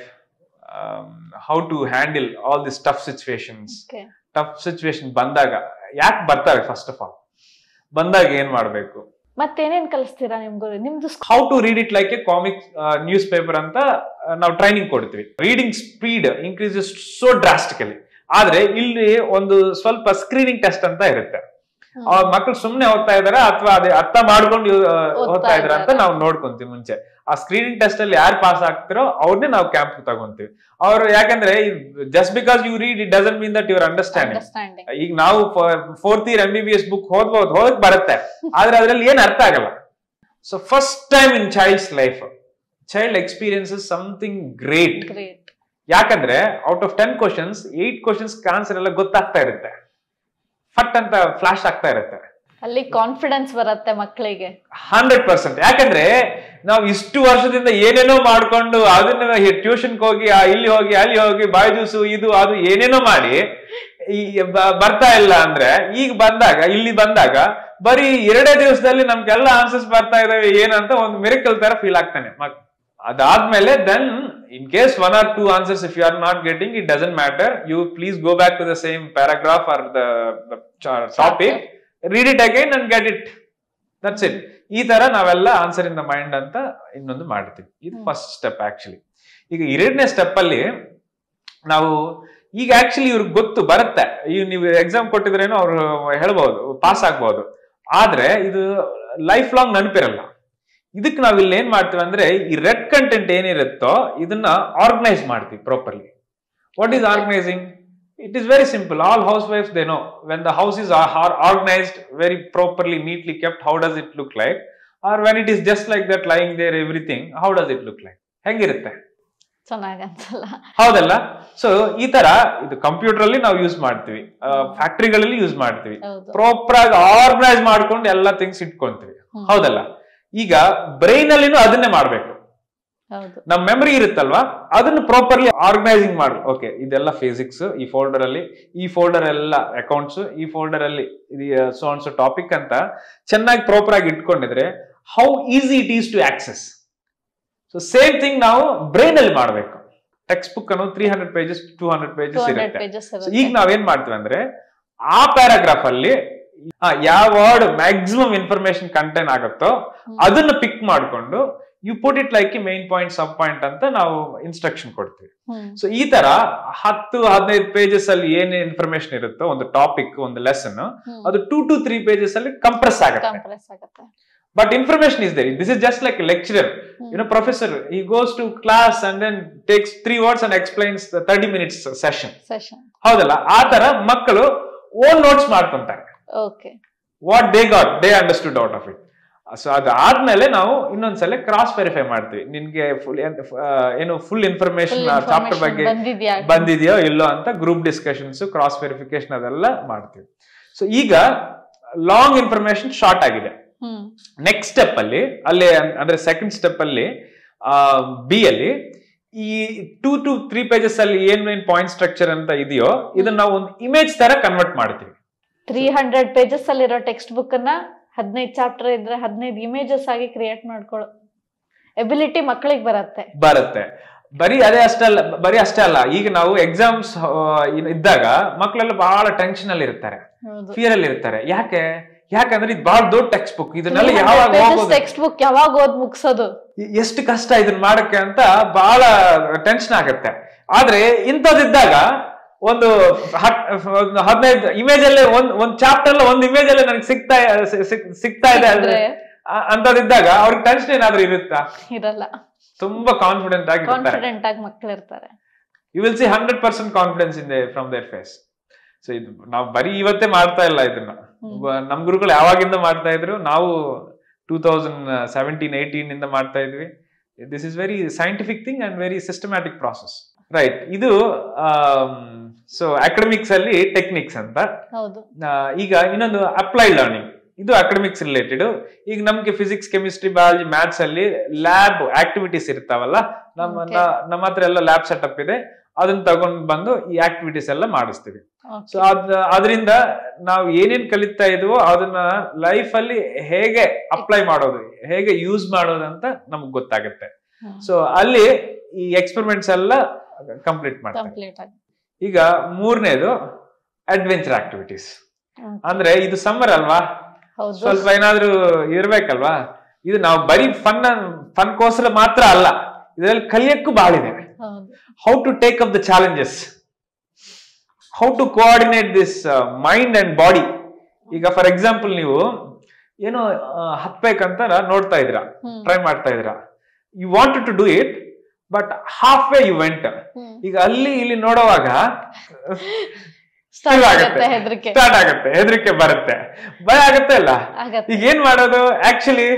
how to handle all this tough situations Okay. Tough situation ಬಂದಾಗ ಯಾಕೆ ಬರ್ತಾರೆ ಫಸ್ಟ್ ಆಫ್ ಆಲ್ ಬಂದಾಗ ಏನ್ ಮಾಡ್ಬೇಕು ಮತ್ತೇನೇನ್ ಕಲಿಸ್ತೀರಾ ನಿಮ್ಗೂ ನಿಮ್ದು ಸ್ಕೂ- how to read it like a comic news paper ಅಂತ ಆ, ನಾವು ಟ್ರೈನಿಂಗ್ ಕೊಡ್ತೀವಿ reading speed increases so drastically ಆದ್ರೆ ಇಲ್ಲಿ ಒಂದು ಸ್ವಲ್ಪ ಸ್ಕ್ರೀನಿಂಗ್ ಟೆಸ್ಟ್ ಅಂತ ಇರುತ್ತೆ ಹ್ಮ್. ಆ ಮಕ್ಕಳು ಸುಮ್ನೆ ಓದ್ತಾ ಇದಾರ ಅಥವಾ ಅದೇ ಅರ್ಥ ಮಾಡ್ಕೊಂಡು ಆ, ಓದ್ತಾ ಓದ್ತಾ ಇದಾರ ಅಂತ ಇದಾರಾ? ನಾವು ನೋಡ್ಕೊಂತೀವಿ ಮುಂಚೆ ಆ ಸ್ಕ್ರೀನಿಂಗ್ ಟೆಸ್ಟ್ ಅಲ್ಲಿ ಯಾರು ಪಾಸ್ ಆಗ್ತಿರೋ ಅವ್ರನ್ನೇ ನಾವು ಕ್ಯಾಂಪ್ ತಗೊಂತೀವಿ ಅವ್ರು ಯಾಕಂದ್ರೆ just because you read it doesn't mean that your understanding understanding ಈಗ ನಾವು fourth year M B B S book ಓದ್ಬೋದು ಹೋಗಕ್ ಬರುತ್ತೆ ಆದ್ರೆ ಅದ್ರಲ್ಲಿ ಏನ್ ಅರ್ಥ ಆಗಲ್ಲ so first time in child's life child experiences something great great ಯಾಕಂದ್ರೆ out of ten questions eight questions answer ಎಲ್ಲ ಗೊತ್ತಾಗ್ತಾ ಇರುತ್ತೆ ಫಟ್ ಅಂತ ಫ್ಲಾಶ್ ಆಗ್ತಾ ಇರುತ್ತೆ ಅಲ್ಲಿ ಕಾನ್ಫಿಡೆನ್ಸ್ ಬರುತ್ತೆ ಮಕ್ಕಳಿಗೆ ಹಂಡ್ರೆಡ್ ಪರ್ಸೆಂಟ್ ಯಾಕಂದ್ರೆ ನಾವು ಇಷ್ಟು ವರ್ಷದಿಂದ ಏನೇನೋ ಮಾಡ್ಕೊಂಡು ಅದನ್ನ ಟ್ಯೂಷನ್ಗೆ ಹೋಗಿ ಆ ಇಲ್ಲಿ ಹೋಗಿ ಅಲ್ಲಿ ಹೋಗಿ ಬಾಯ್ಜೂಸು ಇದು ಅದು ಏನೇನೋ ಮಾಡಿ ಈ ಬ- ಬರ್ತಾ ಇಲ್ಲ ಅಂದ್ರೆ ಈಗ ಬಂದಾಗ ಇಲ್ಲಿ ಬಂದಾಗ ಬರೀ ಎರಡೇ ದಿವಸದಲ್ಲಿ ನಮ್ಗೆಲ್ಲ ಆನ್ಸರ್ಸ್ ಬರ್ತಾ ಇದಾವೆ ಏನಂತ ಒಂದು ಮಿರಕಲ್ ತರ ಫೀಲ್ ಆಗ್ತಾನೆ ಮಕ್ ಅದಾದ್ಮೇಲೆ then in case one or two answers if you are not getting it doesn't matter you please go back to the same paragraph or the topic read it again and get it that's it ಈ ತರ ನಾವೆಲ್ಲ answer in the mind ಅಂತ ಇನ್ನೊಂದು ಮಾಡ್ತೀವಿ ಇದು ಹ್ಮ್. First step actually ಈಗ ಎರಡನೇ step ಅಲ್ಲಿ ನಾವು ಈಗ ಆಕ್ಚುಲಿ ಇವ್ರಿಗೆ ಗೊತ್ತು ಬರುತ್ತೆ ಈಗ ನೀವು ಎಕ್ಸಾಮ್ ಕೊಟ್ಟಿದ್ರೇನೋ ಅವ್ರು ಹೇಳ್ಬೋದು ಪಾಸ್ ಆಗ್ಬೋದು ಆದ್ರೆ ಇದು ಲೈಫ್ ಲಾಂಗ್ ನೆನಪಿರಲ್ಲ ಇದಕ್ಕೆ ನಾವ್ ಇಲ್ಲಿ ಏನ್ ಮಾಡ್ತೀವಿ ಅಂದ್ರೆ ಈ ರೆಡ್ ಕಂಟೆಂಟ್ ಏನಿರುತ್ತೋ ಇದನ್ನ ಆರ್ಗನೈಸ್ ಮಾಡ್ತೀವಿ properly what is organising it is very simple all ಹೌಸ್ ವೈಫ್ಸ್ they know when the house is organised very properly neatly kept how does it look like or when it is just like that lying there everything how does it look like ಹೆಂಗಿರುತ್ತೆ ಚೆನ್ನಾಗ್ ಅನ್ಸಲ್ಲ ಹೌದಲ್ಲ so ಈ ತರ ಇದು computer ಅಲ್ಲಿ ನಾವು use ಮಾಡ್ತೀವಿ ಫ್ಯಾಕ್ಟ್ರಿಗಳಲ್ಲಿ ಯೂಸ್ ಮಾಡ್ತೀವಿ ಹೌದು ಪ್ರಾಪರ್ ಆಗಿ ಆರ್ಗನೈಸ್ ಮಾಡ್ಕೊಂಡು ಎಲ್ಲ ಥಿಂಗ್ಸ್ ಇಟ್ಕೊಂತೀವಿ ಹ್ಮ್. ಹೌದಲ್ಲ ಈಗ ಬ್ರೈನ್ ಅಲ್ಲಿನೂ ಅದನ್ನೇ ಮಾಡ್ಬೇಕು ಹೌದು ನಮ್ ಮೆಮರಿ ಇರುತ್ತಲ್ವಾ ಅದನ್ನ ಪ್ರಾಪರ್ಲಿ ಆರ್ಗನೈಸಿಂಗ್ ಮಾಡಿ ಓಕೆ ಇದೆಲ್ಲ ಫಿಸಿಕ್ಸ್ ಈ ಫೋಲ್ಡರ್ ಅಲ್ಲಿ ಈ ಫೋಲ್ಡರ್ ಎಲ್ಲ ಅಕೌಂಟ್ಸ್ ಈ ಫೋಲ್ಡರ್ ಅಲ್ಲಿ ಸೊ ಸೊ ಟಾಪಿಕ್ ಅಂತ ಚೆನ್ನಾಗಿ ಪ್ರಾಪರ್ ಆಗಿ ಇಟ್ಕೊಂಡಿದ್ರೆ how easy it is to access so same thing ನಾವು ಬ್ರೈನ್ ಅಲ್ಲಿ ಮಾಡಬೇಕು ಟೆಕ್ಸ್ಟ್ ಬುಕ್ ಅನ್ನೋ three hundred pages two hundred two pages hundred ಇರುತ್ತೆ ಪೇಜಸ್ So, ಈಗ ನಾವೇನ್ ಮಾಡ್ತೀವಿ ಅಂದ್ರೆ ಆ ಪ್ಯಾರಾಗ್ರಾಫ್ ಅಲ್ಲಿ ಆ, ಯಾವ ವರ್ಡ್ ಮ್ಯಾಕ್ಸಿಮಮ್ ಇನ್ಫಾರ್ಮೇಶನ್ ಕಂಟೈನ್ ಆಗುತ್ತೋ ಅದನ್ನ ಪಿಕ್ ಮಾಡ್ಕೊಂಡು you put it like main point sub point ಅಂತ ನಾವು ಇನ್ಸ್ಟ್ರಕ್ಷನ್ ಕೊಡ್ತೀವಿ ಸೊ ಈ ತರ ಹತ್ತು ಹದಿನೈದು ಪೇಜಸ್ ಅಲ್ಲಿ ಏನೇ ಇನ್ಫಾರ್ಮೇಶನ್ ಇರುತ್ತೋ ಒಂದು ಟಾಪಿಕ್ ಒಂದು ಲೆಸನ್ ಅದು ಟೂ ಟು ತ್ರೀ ಪೇಜಸ್ ಅಲ್ಲಿ ಕಂಪ್ರೆಸ್ ಆಗುತ್ತೆ ಕಂಪ್ರೆಸ್ ಆಗುತ್ತೆ but information is there this is just like lecturer you know professor he goes to class and then takes three words and explains the 30 minutes session session ಹೌದಲ್ಲ ಆ ತರ ಮಕ್ಕಳು own notes ಮಾಡ್ಕೊಂತಾರೆ okay what they got they understood out of it so ಅದಾದ್ಮೇಲೆ ನಾವು ಇನ್ನೊಂದ್ಸಲ cross verify ಮಾಡ್ತೀವಿ ನಿನ್ಗೆ ಫುಲ್ ಏನು full information Full chapter information ಬಗ್ಗೆ ಬಂದಿದ್ಯಾ ಬಂದಿದೆಯೋ ಇಲ್ಲೋ ಅಂತ ಗ್ರೂಪ್ ಡಿಸ್ಕಷನ್ಸ್ ಕ್ರಾಸ್ ವೆರಿಫಿಕೇಶನ್ ಅದೆಲ್ಲ ಮಾಡ್ತೀವಿ ಸೊ ಈಗ ಲಾಂಗ್ ಇನ್ಫಾರ್ಮೇಶನ್ ಶಾರ್ಟ್ ಆಗಿದೆ ಹ್ಮ್ ನೆಕ್ಸ್ಟ್ ಸ್ಟೆಪ್ ಅಲ್ಲಿ ಅಲ್ಲಿ ಅನ್- ಅಂದ್ರೆ ಸೆಕೆಂಡ್ ಸ್ಟೆಪ್ ಅಲ್ಲಿ ಬಿ ಅಲ್ಲಿ ಈ ಟೂ ಟು ತ್ರೀ ಪೇಜಸ್ ಅಲ್ಲಿ ಏನ್ ಏನ್ ಪಾಯಿಂಟ್ ಸ್ಟ್ರಕ್ಚರ್ ಅಂತ ಇದೆಯೋ ಇದನ್ನ ನಾವು ಒಂದು ಇಮೇಜ್ ತರ ಕನ್ವರ್ಟ್ ಮಾಡ್ತೀವಿ ತ್ರೀ ಹಂಡ್ರೆಡ್ ಪೇಜಸ್ ಅಲ್ಲಿರೋ ಟೆಕ್ಸ್ಟ್ ಬುಕ್ ಅನ್ನ ಹದಿನೈದು ಚಾಪ್ಟರ್ ಇದ್ರೆ ಹದಿನೈದು ಇಮೇಜಸ್ ಆಗಿ ಕ್ರಿಯೇಟ್ ಮಾಡ್ಕೊಳ್ಳೋ ಎಬಿಲಿಟಿ ಮಕ್ಕಳಿಗೆ ಬರತ್ತೆ ಬರುತ್ತೆ ಬರೀ ಅದೇ ಅಷ್ಟೇ ಅಲ್ಲ ಬರೀ ಅಷ್ಟೇ ಅಲ್ಲ ಈಗ ನಾವು ಎಕ್ಸಾಮ್ಸ್ ಇದ್ದಾಗ ಮಕ್ಕಳೆಲ್ಲ ಬಹಳ ಟೆನ್ಷನ್ ಅಲ್ಲಿ ಇರ್ತಾರೆ ಹೌದು ಫಿಯರ್ ಅಲ್ಲಿ ಇರ್ತಾರೆ ಯಾಕೆ ಯಾಕಂದ್ರೆ ಇದು ಬಹಳ ದೊಡ್ಡ ಟೆಕ್ಸ್ಟ್ ಬುಕ್ ಇದನ್ನೆಲ್ಲ ಯಾವಾಗ ಹೋಗೋದು ಟೆಕ್ಸ್ಟ್ ಬುಕ್ ಯಾವಾಗ ಓದ್ ಮುಗ್ಸೋದು ಎ- ಎಷ್ಟು ಕಷ್ಟ ಇದನ್ನ ಮಾಡಕ್ಕೆ ಅಂತ ಬಹಳ ಟೆನ್ಷನ್ ಆಗತ್ತೆ ಆದ್ರೆ ಇಂಥದ್ದಿದ್ದಾಗ ಒಂದು ಹತ್- ಒಂದು ಹದಿನೈದು ಇಮೇಜ್ ಅಲ್ಲೇ ಒಂದ್ ಒಂದ್ ಚಾಪ್ಟರ್ ಅಲ್ಲ ಒಂದ್ ಇಮೇಜ್ ಅಲ್ಲೇ ನನಗೆ ಸಿಗ್ತಾ ಸಿಗ್- ಸಿಗ್ತಾ ಇದೆ ಅಂದ್ರೆ ಅಂದ್ರೆ ಅ- ಅಂಥದ್ದಿದ್ದಾಗ ಅವ್ರಿಗೆ ಟೆನ್ಷನ್ ಏನಾದ್ರೂ ಇರುತ್ತಾ ಇರಲ್ಲ ತುಂಬಾ ಕಾನ್ಫಿಡೆಂಟ್ ಆಗಿ ಇರ್ತಾರೆ ಕಾನ್ಫಿಡೆಂಟ್ ಆಗಿ ಮಕ್ಳು ಇರ್ತಾರೆ you will see hundred percent confidence in from their face so ಇದು ನಾವು ಬರೀ ಇವತ್ತೇ ಮಾಡ್ತಾ ಇಲ್ಲ ಇದನ್ನ ಹ್ಮ್. ಬ- ನಮ್ ಗುರುಗಳು ಯಾವಾಗಿಂದ ಮಾಡ್ತಾ ಇದ್ರು ನಾವು ಟೂ ತೌಸಂಡ್ ಸೆವೆಂಟೀನ್ ಏಯ್ಟೀನ್ ಇಂದ ಮಾಡ್ತಾ ಇದ್ವಿ this is very scientific thing and very systematic process right ಇದು ಸೊ ಅಕಾಡೆಮಿಕ್ಸ್ ಅಲ್ಲಿ ಟೆಕ್ನಿಕ್ಸ್ ಅಂತ ಹೌದು ಆ, ಈಗ ಇನ್ನೊಂದು ಅಪ್ಲೈಡ್ ಲರ್ನಿಂಗ್ ಇದು ಅಕಾಡೆಮಿಕ್ಸ್ ರಿಲೇಟೆಡ್ ಈಗ ನಮ್ಗೆ ಫಿಸಿಕ್ಸ್ ಕೆಮಿಸ್ಟ್ರಿ ಬಯಾಲಜಿ ಮ್ಯಾಥ್ಸ್ ಅಲ್ಲಿ ಲ್ಯಾಬ್ ಆಕ್ಟಿವಿಟೀಸ್ ಇರ್ತಾವಲ್ಲ ನಮ್ಮ Okay. ನ- ನಮ್ಮ ಹತ್ರ ಎಲ್ಲ ಲ್ಯಾಬ್ ಸೆಟಪ್ ಇದೆ ಅದನ್ನ ತಗೊಂಡ್ ಬಂದು ಈ ಆಕ್ಟಿವಿಟೀಸ್ ಎಲ್ಲ ಮಾಡಿಸ್ತೀವಿ Okay. ಸೊ ಅದ್ ಅದರಿಂದ ನಾವು ಏನೇನ್ ಕಲಿತಾ ಇದೀವೋ ಅದನ್ನ ಲೈಫ್ ಅಲ್ಲಿ ಹೇಗೆ ಅಪ್ಲೈ ಮಾಡೋದು ಹೇಗೆ ಯೂಸ್ ಮಾಡೋದು ಅಂತ ನಮ್ಗೆ ಗೊತ್ತಾಗುತ್ತೆ ಹ್ಮ್. ಸೊ ಅಲ್ಲಿ ಈ ಎಕ್ಸ್ಪೆರಿಮೆಂಟ್ಸ್ ಎಲ್ಲ ಕಂಪ್ಲೀಟ್ ಮಾಡ್ತಾರೆ ಕಂಪ್ಲೀಟ್ ಆಗಿ ಈಗ ಮೂರನೇದು ಅಡ್ವೆಂಚರ್ ಆಕ್ಟಿವಿಟೀಸ್ ಹ್ಮ್. ಅಂದ್ರೆ ಇದು ಸಮ್ಮರ್ ಅಲ್ವಾ ಹೌದು ಸ್ವಲ್ಪ ಏನಾದ್ರೂ ಇರ್ಬೇಕಲ್ವಾ ಇದು ನಾವು ಬರೀ ಫನ್ ಫನ್ ಕೋಸ್ಕರ ಮಾತ್ರ ಅಲ್ಲ ಇದರಲ್ಲಿ ಕಲಿಯಕ್ಕೂ ಬಹಳ ಇದೆ ಹೌದು how to take up the challenges how to coordinate this mind and body ಈಗ ಫಾರ್ ಎಕ್ಸಾಂಪಲ್ ನೀವು ಏನೋ ಆ, ಹತ್ಬೇಕಂತ ನೋಡ್ತಾ ಇದ್ದೀರಾ ಹ್ಮ್. ಟ್ರೈ ಮಾಡ್ತಾ ಇದ್ದೀರಾ you want to do it but half way you went hmm. ಈಗ ಅಲ್ಲಿ ಇಲ್ಲಿ ನೋಡುವಾಗ Start ಆಗುತ್ತೆ. ಆಗುತ್ತೆ ಹೆದರಿಕೆ ಸ್ಟಾರ್ಟ್ ಆಗುತ್ತೆ ಹೆದರಿಕೆ ಬರುತ್ತೆ ಭಯ ಆಗುತ್ತೆ ಅಲ್ಲ ಆಗತ್ತೆ ಈಗ ಏನ್ ಮಾಡೋದು ಆಕ್ಚುಲಿ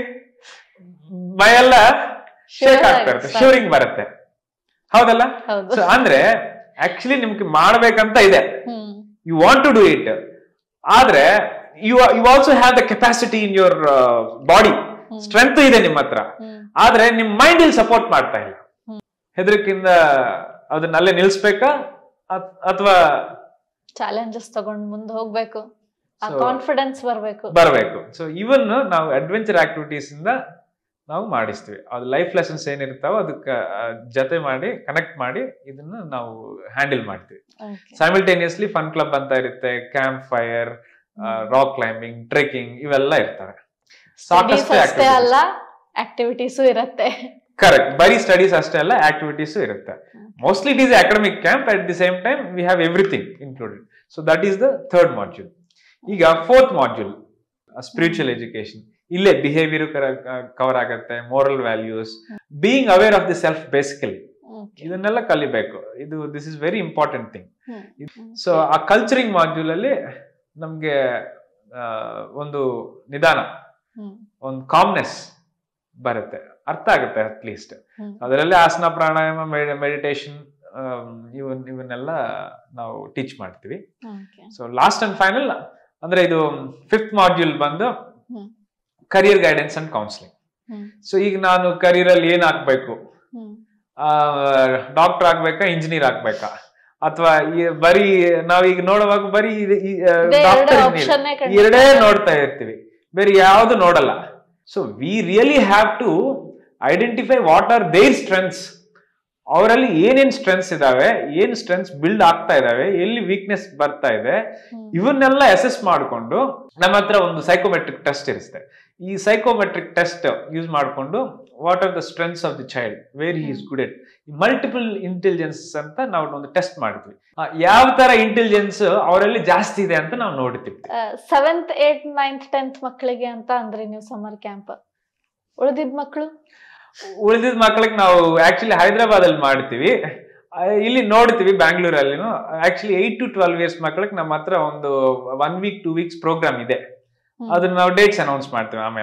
ಭಯ ಎಲ್ಲ ಶೇಕ್ Shiver ಆಗ್ತಾ ಇರುತ್ತೆ ಆಗುತ್ತೆ. ಶಿವರಿಂಗ್ ಬರುತ್ತೆ ಹೌದಲ್ಲ ಹೌದು ಸೊ ಅಂದ್ರೆ ಆಕ್ಚುಲಿ ನಿಮ್ಗೆ ಮಾಡ್ಬೇಕಂತ ಇದೆ hmm you want to do it ಆದ್ರೆ you you also have the capacity in your body hmm. Strength ಇದೆ ನಿಮ್ಮ ಹತ್ರ ಹ್ಮ್ ಆದ್ರೆ ನಿಮ್ ಮೈಂಡ್ ಇಲ್ಲಿ ಸಪೋರ್ಟ್ ಮಾಡ್ತಾ ಇಲ್ಲ ಹ್ಮ್. ಹೆದರಿಕೆಯಿಂದ ಅದನ್ನಲ್ಲೇ ನಿಲ್ಸ್ಬೇಕಾ ಅಥವಾ ಚಾಲೆಂಜಸ್ ತಗೊಂಡ್ ಮುಂದೆ ಹೋಗ್ಬೇಕು ಆ So- ಕಾನ್ಫಿಡೆನ್ಸ್ ಬರ್ಬೇಕು ಬರಬೇಕು ಸೊ ಇವನ್ ನಾವು ಅಡ್ವೆಂಚರ್ ಆಕ್ಟಿವಿಟೀಸ್ ಇಂದ ನಾವು ಮಾಡಿಸ್ತೀವಿ ಅದು ಲೈಫ್ ಲೆಸನ್ಸ್ ಏನಿರ್ತಾವೋ ಅದಕ್ಕೆ ಆ, ಜೊತೆ ಮಾಡಿ ಕನೆಕ್ಟ್ ಮಾಡಿ ಇದನ್ನ ನಾವು ಹ್ಯಾಂಡಲ್ ಮಾಡ್ತೀವಿ Okay. ಸೈಮಲ್ಟೇನಿಯಸ್ಲಿ ಫನ್ ಕ್ಲಬ್ ಅಂತ ಇರುತ್ತೆ camp fire rock climbing trekking ಇವೆಲ್ಲ ಇರ್ತವೆ Studies ಸಾಕಷ್ಟು ಅಷ್ಟೇ ಅಲ್ಲ ಆಕ್ಟಿವಿಟೀಸು ಇರತ್ತೆ ಕರೆಕ್ಟ್ ಬರೀ ಸ್ಟಡೀಸ್ ಅಷ್ಟೇ ಅಲ್ಲ ಆಕ್ಟಿವಿಟೀಸ್ ಇರುತ್ತೆ mostly it is academic camp at the same time we have everything included so that is the third module ಈಗ ಫೋರ್ತ್ ಮಾಡ್ಯೂಲ್ ಸ್ಪಿರಿಚುವಲ್ ಎಜುಕೇಶನ್ ಇಲ್ಲೇ ಬಿಹೇವಿಯರ್ ಕವರ್ ಆಗುತ್ತೆ moral values being aware of the self basically Okay. ಇದನ್ನೆಲ್ಲ ಕಲಿಬೇಕು ಇದು this is very important thing hmm. So ಆ culturing module ಅಲ್ಲಿ ನಮ್ಗೆ ಆ, ಒಂದು ನಿಧಾನ ಹ್ಮ್. ಒಂದು ಕಾಮ್ನೆಸ್ ಬರುತ್ತೆ ಅರ್ಥ ಆಗುತ್ತೆ ಅಟ್ಲೀಸ್ಟ್ ಹ್ಮ್. ಅದರಲ್ಲಿ ಆಸನ ಪ್ರಾಣಾಯಾಮ ಮೆಡಿಟೇಷನ್ ಇವನ್ ಇವನ್ನೆಲ್ಲ ನಾವು ಟೀಚ್ ಮಾಡ್ತೀವಿ Okay. So last and final ಅಂದ್ರೆ ಇದು ಫಿಫ್ತ್ ಮಾಡ್ಯೂಲ್ ಬಂದು hmm. Career guidance and counselling hmm. So ಈಗ ನಾನು ಕರಿಯರ್ ಅಲ್ಲಿ ಏನ್ ಆಗ್ಬೇಕು ಹ್ಮ್. ಡಾಕ್ಟರ್ ಆಗ್ಬೇಕಾ ಇಂಜಿನಿಯರ್ ಆಗ್ಬೇಕಾ ಅಥವಾ ಬರೀ ನಾವೀಗ ನೋಡುವಾಗ ಬರೀ ಇದೇ ಡಾಕ್ಟರ್ ಎರಡು option ನೇ ಕಂಡು ಎರಡೇ ನೋಡ್ತಾ ಇರ್ತೀವಿ ಬೇರೆ ಯಾವುದು ನೋಡಲ್ಲ so we really have to identify what are their strengths ಅವರಲ್ಲಿ ಏನೇನ್ ಸ್ಟ್ರೆಂತ್ಸ್ ಇದಾವೆ ಏನ್ ಸ್ಟ್ರೆಂತ್ಸ್ ಬಿಲ್ಡ್ ಆಗ್ತಾ ಇದಾವೆ ಎಲ್ಲಿ ವೀಕ್ನೆಸ್ ಬರ್ತಾ ಇದೆ ಹ್ಮ್. ಇವನ್ನೆಲ್ಲ ಅಸೆಸ್ ಮಾಡಿಕೊಂಡು ನಮ್ಮ ಹತ್ರ ಒಂದು ಸೈಕೋಮೆಟ್ರಿಕ್ ಟೆಸ್ಟ್ ಇರುತ್ತೆ ಈ ಸೈಕೋಮೆಟ್ರಿಕ್ ಟೆಸ್ಟ್ ಯೂಸ್ ಮಾಡಿಕೊಂಡು what are the strengths of the child where is good at multiple intelligence ಅಂತ ನಾವು ಒಂದು ಟೆಸ್ಟ್ ಮಾಡಿದ್ವಿ ಆ, ಯಾವ ತರ ಇಂಟೆಲಿಜೆನ್ಸ್ ಅವರಲ್ಲಿ ಜಾಸ್ತಿ ಇದೆ ಅಂತ ನಾವು ನೋಡ್ತೀವಿ ಸೆವೆಂತ್ ಏಟ್ ನೈನ್ತ್ ಟೆಂತ್ ಮಕ್ಕಳಿಗೆ ಅಂತ ಅಂದ್ರಿ ನೀವು ಸಮ್ಮರ್ ಕ್ಯಾಂಪ್ ಉಳಿದಿದ್ ಮಕ್ಕಳು ಉಳಿದಿದ ಮಕ್ಕಳಿಗೆ ನಾವು ಆಕ್ಚುಲಿ ಹೈದರಾಬಾದ್ ಅಲ್ಲಿ ಮಾಡ್ತೀವಿ ಆ, ಇಲ್ಲಿ ನೋಡ್ತೀವಿ ಬ್ಯಾಂಗ್ಳೂರಲ್ಲಿನು actually eight to twelve years ಮಕ್ಕಳಿಗೆ ನಮ್ಮ ಹತ್ರ ಒಂದು one week two weeks programme ಇದೆ ಅದನ್ನ ನಾವು ಡೇಟ್ಸ್ ಅನೌನ್ಸ್ ಮಾಡ್ತೀವಿ ಆಮೇಲೆ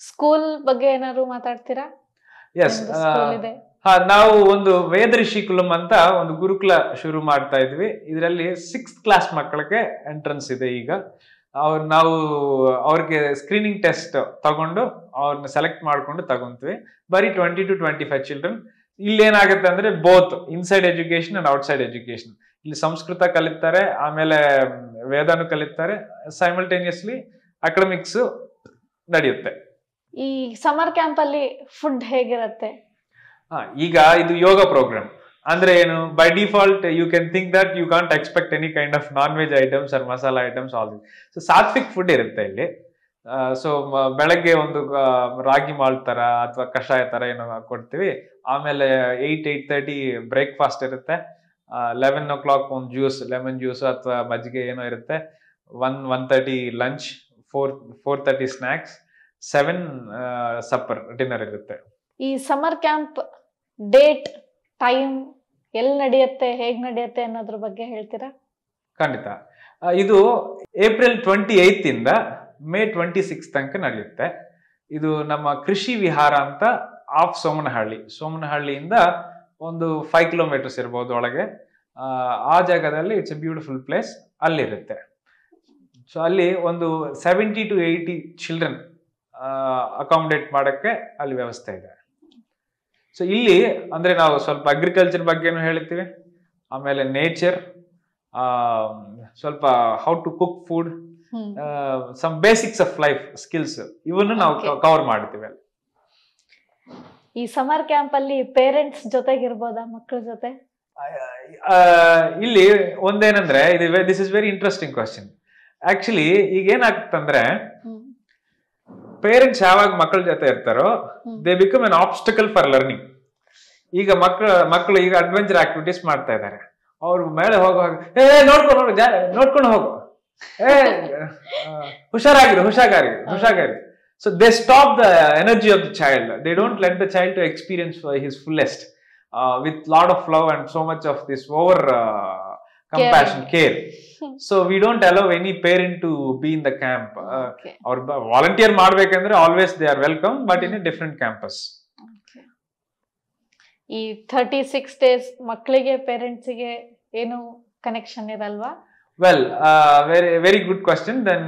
ಸ್ಕೂಲ್ ಬಗ್ಗೆ ಏನಾದ್ರು ಮಾತಾಡ್ತೀರಾ ಎಸ್ ಸ್ಕೂಲ್ ಇದೆ ಹಾ ನಾವು ಒಂದು ವೇದ ಋಷಿಕುಲಂ ಅಂತ ಒಂದು ಗುರುಕುಲ ಶುರು ಮಾಡ್ತಾ ಇದ್ವಿ ಇದರಲ್ಲಿ ಸಿಕ್ಸ್ತ್ ಕ್ಲಾಸ್ ಮಕ್ಕಳಿಗೆ ಎಂಟ್ರೆನ್ಸ್ ಇದೆ ಈಗ ಅವ್ರು ನಾವು ಅವ್ರಿಗೆ ಸ್ಕ್ರೀನಿಂಗ್ ಟೆಸ್ಟ್ ತಗೊಂಡು ಅವ್ರನ್ನ ಸೆಲೆಕ್ಟ್ ಮಾಡ್ಕೊಂಡು ತಗೊಂತೀವಿ ಬರೀ twenty to twenty five children ಇಲ್ಲಿ ಏನಾಗುತ್ತೆ ಅಂದ್ರೆ both inside education and outside education ಇಲ್ಲಿ ಸಂಸ್ಕೃತ ಕಲಿತಾರೆ ಆಮೇಲೆ ವೇದನು ಕಲಿತಾರೆ ಸೈಮಲ್ಟೇನಿಯಸ್ಲಿ ಅಕಾಡೆಮಿಕ್ಸ್ ನಡೆಯುತ್ತೆ ಈ ಸಮರ್ ಕ್ಯಾಂಪ್ ಅಲ್ಲಿ ಫುಡ್ ಹೇಗಿರತ್ತೆ ಹಾ, ಈಗ ಇದು ಯೋಗ ಪ್ರೋಗ್ರಾಮ್ ಅಂದ್ರೆ ಏನು by default you can think that you can't expect any kind of non veg items or masala items also satvik food ಇರುತ್ತೆ ಇಲ್ಲಿ ಸೊ ಬೆಳಗ್ಗೆ ಒಂದು ಆ, ರಾಗಿ ಮಾಲ್ಟ್ ತರ ಅಥವಾ ಕಷಾಯ ತರ ಏನೋ ಕೊಡ್ತೀವಿ ಆಮೇಲೆ ಏಯ್ಟ್ ಏಯ್ಟ್ ತರ್ಟಿ ಬ್ರೇಕ್ಫಾಸ್ಟ್ ಇರುತ್ತೆ ಲೆವೆನ್ ಓ ಕ್ಲಾಕ್ ಒಂದು ಜ್ಯೂಸ್ ಲೆಮನ್ ಜ್ಯೂಸ್ ಅಥವಾ ಮಜ್ಜಿಗೆ ಏನೋ ಇರುತ್ತೆ one one thirty lunch four four thirty snacks seven supper dinner ಇರುತ್ತೆ ಈ ಸಮರ್ ಕ್ಯಾಂಪ್ ಡೇಟ್ ಟೈಮ್ ಎಲ್ಲಿ ನಡೆಯುತ್ತೆ ಹೇಗ್ ನಡೆಯುತ್ತೆ ಅನ್ನೋದ್ರ ಬಗ್ಗೆ ಹೇಳ್ತೀರಾ ಖಂಡಿತ ಆ, ಇದು ಏಪ್ರಿಲ್ ಟ್ವೆಂಟಿ ಏಯ್ತ್ ಇಂದ ಮೇ ಟ್ವೆಂಟಿ ಸಿಕ್ಸ್ ತನಕ ನಡೆಯುತ್ತೆ ಇದು ನಮ್ಮ ಕೃಷಿ ವಿಹಾರ ಅಂತ ಆಫ್ ಸೋಮನಹಳ್ಳಿ ಸೋಮನಹಳ್ಳಿಯಿಂದ ಒಂದು ಫೈವ್ ಕಿಲೋಮೀಟರ್ಸ್ ಇರ್ಬೋದು ಒಳಗೆ ಆ, ಆ ಜಾಗದಲ್ಲಿ ಇಟ್ಸ್ ಎ ಬ್ಯೂಟಿಫುಲ್ ಪ್ಲೇಸ್ ಅಲ್ಲಿರುತ್ತೆ ಸೊ ಅಲ್ಲಿ ಒಂದು seventy to eighty children accommodate ಮಾಡೋಕ್ಕೆ ಅಲ್ಲಿ ವ್ಯವಸ್ಥೆ ಇದೆ ಸೊ ಇಲ್ಲಿ ಅಂದ್ರೆ ನಾವು ಸ್ವಲ್ಪ ಅಗ್ರಿಕಲ್ಚರ್ ಬಗ್ಗೆನೂ ಹೇಳ್ತೀವಿ ಆಮೇಲೆ ನೇಚರ್ ಸ್ವಲ್ಪ how to cook food hmm some basics of life skills ಇವನ್ನು ನಾವು Okay. ಕವರ್ ಮಾಡ್ತೀವಿ ಅಲ್ಲಿ ಈ ಸಮರ್ ಕ್ಯಾಂಪ್ ಅಲ್ಲಿ ಪೇರೆಂಟ್ಸ್ ಜೊತೆಗಿರ್ಬೋದಾ ಮಕ್ಕಳ ಜೊತೆ ಆ, ಇಲ್ಲಿ ಒಂದೇನಂದ್ರೆ ಇದು this is very interesting question actually ಈಗ ಏನಾಗ್ತಂದ್ರೆ ಹ್ಮ್ ಪೇರೆಂಟ್ಸ್ ಯಾವಾಗ ಮಕ್ಕಳ ಜೊತೆ ಇರ್ತಾರೋ hmm. They become an obstacle for learning ಈಗ ಮಕ್ಕಳ ಮಕ್ಕಳು ಈಗ ಅಡ್ವೆಂಚರ್ ಆಕ್ಟಿವಿಟೀಸ್ ಮಾಡ್ತಾ ಇದ್ದಾರೆ ಅವ್ರು ಮೇಲೆ ಹೋಗುವಾಗ ಏ ನೋಡ್ಕೊಂಡು ಹೋಗು ಜಾ- ನೋಡ್ಕೊಂಡು ಹೋಗು ಏ ಆ, ಹುಷಾರಾಗಿರು ಹುಷಾರಾಗಿರು ಹುಷಾರಾಗಿರು so they stop the energy of the child they don't let the child to experience his fullest with lot of love and so much of this over compassion care Hmm. So we don't allow any parent to be in the camp Okay. ಅವ್ರ volunteer ಮಾಡ್ಬೇಕಂದ್ರೆ always they are welcome but in a different campus Okay. ಈ thirty six days ಮಕ್ಕಳಿಗೆ ಪೇರೆಂಟ್ಸಿಗೆ ಏನು connection ಇರಲ್ವಾ well very very good question then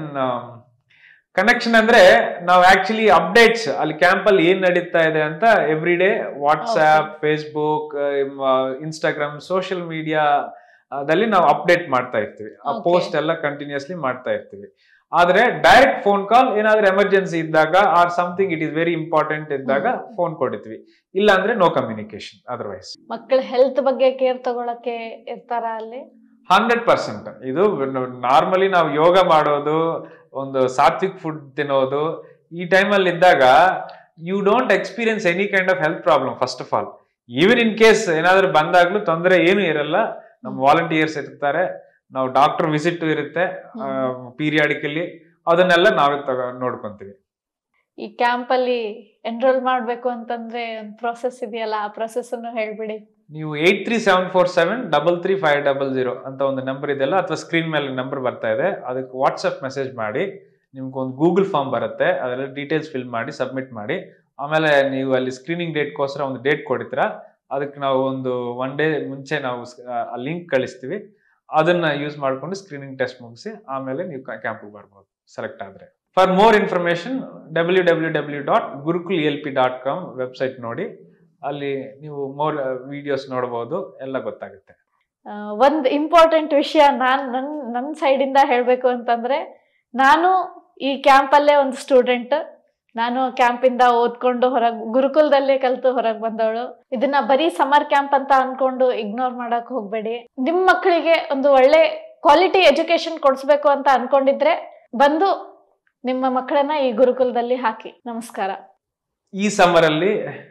connection ಅಂದ್ರೆ ನಾವು actually updates ಅಲ್ಲಿ camp ಅಲ್ಲಿ ಏನ್ ನಡೀತಾ ಇದೆ ಅಂತ every day WhatsApp Facebook Instagram social media ದಲ್ಲಿ ನಾವು ಅಪ್ಡೇಟ್ ಮಾಡ್ತಾ ಇರ್ತೀವಿ ಆ Okay. ಪೋಸ್ಟ್ ಎಲ್ಲ ಕಂಟಿನ್ಯೂಸ್ಲಿ ಮಾಡ್ತಾ ಇರ್ತೀವಿ ಆದ್ರೆ ಡೈರೆಕ್ಟ್ ಫೋನ್ ಕಾಲ್ ಏನಾದ್ರೂ ಎಮರ್ಜೆನ್ಸಿ ಇದ್ದಾಗ or something it is very important ಇದ್ದಾಗ ಫೋನ್ ಕೊಡ್ತೀವಿ ಇಲ್ಲ ಅಂದ್ರೆ ನೋ ಕಮ್ಯುನಿಕೇಶನ್ ಅದರ್ವೈಸ್ ಮಕ್ಕಳ ಹೆಲ್ತ್ ಬಗ್ಗೆ ಕೇರ್ ತಗೊಳಕ್ಕೆ ಇರ್ತಾರ ಅಲ್ಲಿ ಹಂಡ್ರೆಡ್ ಪರ್ಸೆಂಟ್ ಇದು ನಾರ್ಮಲಿ ನಾವು ಯೋಗ ಮಾಡೋದು ಒಂದು ಸಾತ್ವಿಕ್ ಫುಡ್ ತಿನ್ನೋದು ಈ ಟೈಮಲ್ಲಿ ಇದ್ದಾಗ you don't experience any kind of health problem first of all even in case ಏನಾದ್ರೂ ಬಂದಾಗ್ಲೂ ತೊಂದರೆ ಏನು ಇರಲ್ಲ ನಮ್ಮ ವಾಲಂಟಿಯರ್ಸ್ ಇರ್ತಾರೆ ನಾವು ಡಾಕ್ಟರ್ ವಿಸಿಟ್ ಇರುತ್ತೆ ಪೀರಿಯಾಡಿಕಲಿ ಅದನ್ನೆಲ್ಲ ನಾವೇ ತಗೋ ನೋಡ್ಕೊಂತೀವಿ ಈ ಕ್ಯಾಂಪ್ ಅಲ್ಲಿ ಎನ್ರೋಲ್ ಮಾಡ್ಬೇಕು ಅಂತಂದ್ರೆ ಒಂದು ಪ್ರೊಸೆಸ್ ಇದೆಯಲ್ಲ ಆ ಪ್ರೊಸೆಸ್ ಅನ್ನು ಹೇಳ್ಬಿಡಿ ನೀವು eight three seven four seven double three five double zero ಅಂತ ಒಂದು ನಂಬರ್ ಇದೆಯಲ್ಲ ಅಥವಾ ಸ್ಕ್ರೀನ್ ಮೇಲೆ ನಂಬರ್ ಬರ್ತಾ ಇದೆ ಅದಕ್ಕೆ ವಾಟ್ಸಪ್ ಮೆಸೇಜ್ ಮಾಡಿ ನಿಮ್ಗೆ ಒಂದು ಗೂಗಲ್ ಫಾರ್ಮ್ ಬರುತ್ತೆ ಅದರಲ್ಲಿ ಡೀಟೇಲ್ಸ್ ಫಿಲ್ ಮಾಡಿ ಸಬ್ಮಿಟ್ ಮಾಡಿ ಆಮೇಲೆ ನೀವು ಅಲ್ಲಿ ಸ್ಕ್ರೀನಿಂಗ್ ಡೇಟ್ಗೋಸ್ಕರ ಒಂದು ಡೇಟ್ ಕೊಡ್ತೀರಾ ಅದಕ್ಕೆ ನಾವು ಒಂದು ಒನ್ ಡೇ ಮುಂಚೆ ನಾವು ಲಿಂಕ್ ಕಳಿಸ್ತೀವಿ ಅದನ್ನ ಯೂಸ್ ಮಾಡಿಕೊಂಡು ಸ್ಕ್ರೀನಿಂಗ್ ಟೆಸ್ಟ್ ಮುಗಿಸಿ ಆಮೇಲೆ ನೀವು ಕ್ಯಾಂಪಿಗೆ ಬರ್ಬೋದು ಸೆಲೆಕ್ಟ್ ಆದರೆ for more information W W W dot Gurukul L P dot com website ನೋಡಿ ಅಲ್ಲಿ ನೀವು ಮೋರ್ ವಿಡಿಯೋಸ್ ನೋಡಬಹುದು ಎಲ್ಲ ಗೊತ್ತಾಗುತ್ತೆ ಆ, ಒಂದ್ ಇಂಪಾರ್ಟೆಂಟ್ ವಿಷಯ ನಾನ್ ನನ್ ನನ್ನ ಸೈಡಿಂದ ಹೇಳ್ಬೇಕು ಅಂತಂದ್ರೆ ನಾನು ಈ ಕ್ಯಾಂಪ್ ಅಲ್ಲೇ ಒಂದು ಸ್ಟೂಡೆಂಟ್ ನಾನು ಕ್ಯಾಂಪಿಂದ ಓದ್ಕೊಂಡು ಹೊರಗ್ ಗುರುಕುಲದಲ್ಲೇ ಕಲ್ತು ಹೊರಗೆ ಬಂದವಳು ಇದನ್ನ ಬರೀ ಸಮರ್ ಕ್ಯಾಂಪ್ ಅಂತ ಅನ್ಕೊಂಡು ಇಗ್ನೋರ್ ಮಾಡಕ್ ಹೋಗ್ಬೇಡಿ ನಿಮ್ ಮಕ್ಕಳಿಗೆ ಒಂದು ಒಳ್ಳೆ ಕ್ವಾಲಿಟಿ ಎಜುಕೇಶನ್ ಕೊಡಿಸ್ಬೇಕು ಅಂತ ಅನ್ಕೊಂಡಿದ್ರೆ ಬಂದು ನಿಮ್ಮ ಮಕ್ಕಳನ್ನ ಈ ಗುರುಕುಲದಲ್ಲಿ ಹಾಕಿ ನಮಸ್ಕಾರ ಈ ಸಮ್ಮರ್ ಅಲ್ಲಿ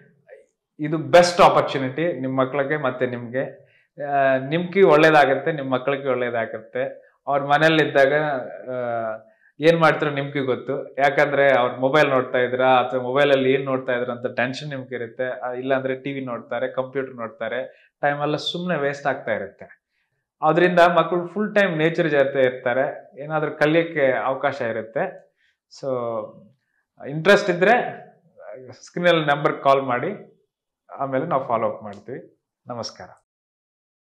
ಇದು ಬೆಸ್ಟ್ ಆಪರ್ಚುನಿಟಿ ನಿಮ್ಮ ಮಕ್ಕಳಿಗೆ ಮತ್ತೆ ನಿಮ್ಗೆ ಆ, ನಿಮ್ಗೆ ಒಳ್ಳೇದಾಗತ್ತೆ ನಿಮ್ಮ ಮಕ್ಕಳಿಗೆ ಒಳ್ಳೇದಾಗತ್ತೆ ಅವ್ರ ಮನೇಲಿದ್ದಾಗ ಆ, ಏನ್ ಮಾಡ್ತಾರೋ ನಿಮ್ಗೆ ಗೊತ್ತು ಯಾಕಂದ್ರೆ ಅವ್ರ ಮೊಬೈಲ್ ನೋಡ್ತಾ ಇದ್ರಾ ಅಥವಾ ಮೊಬೈಲ್ ಅಲ್ಲಿ ಏನ್ ನೋಡ್ತಾ ಇದ್ರ ಅಂತ ಟೆನ್ಷನ್ ನಿಮ್ಗೆ ಇರುತ್ತೆ ಆ, ಇಲ್ಲಾಂದ್ರೆ ಟಿವಿ ನೋಡ್ತಾರೆ ಕಂಪ್ಯೂಟರ್ ನೋಡ್ತಾರೆ ಟೈಮ್ ಎಲ್ಲ ಸುಮ್ಮನೆ ವೇಸ್ಟ್ ಆಗ್ತಾ ಇರುತ್ತೆ ಅದರಿಂದ ಮಕ್ಕಳು ಫುಲ್ ಟೈಮ್ ನೇಚರ್ ಜೊತೆ ಇರ್ತಾರೆ ಏನಾದ್ರೂ ಕಲಿಯಕ್ಕೆ ಅವಕಾಶ ಇರುತ್ತೆ ಸೊ ಇಂಟ್ರೆಸ್ಟ್ ಇದ್ರೆ ಸ್ಕ್ರೀನಲ್ಲಿ ನಂಬರ್ ಕಾಲ್ ಮಾಡಿ ಆಮೇಲೆ ನಾವು ಫಾಲೋ ಅಪ್ ಮಾಡ್ತೀವಿ ನಮಸ್ಕಾರ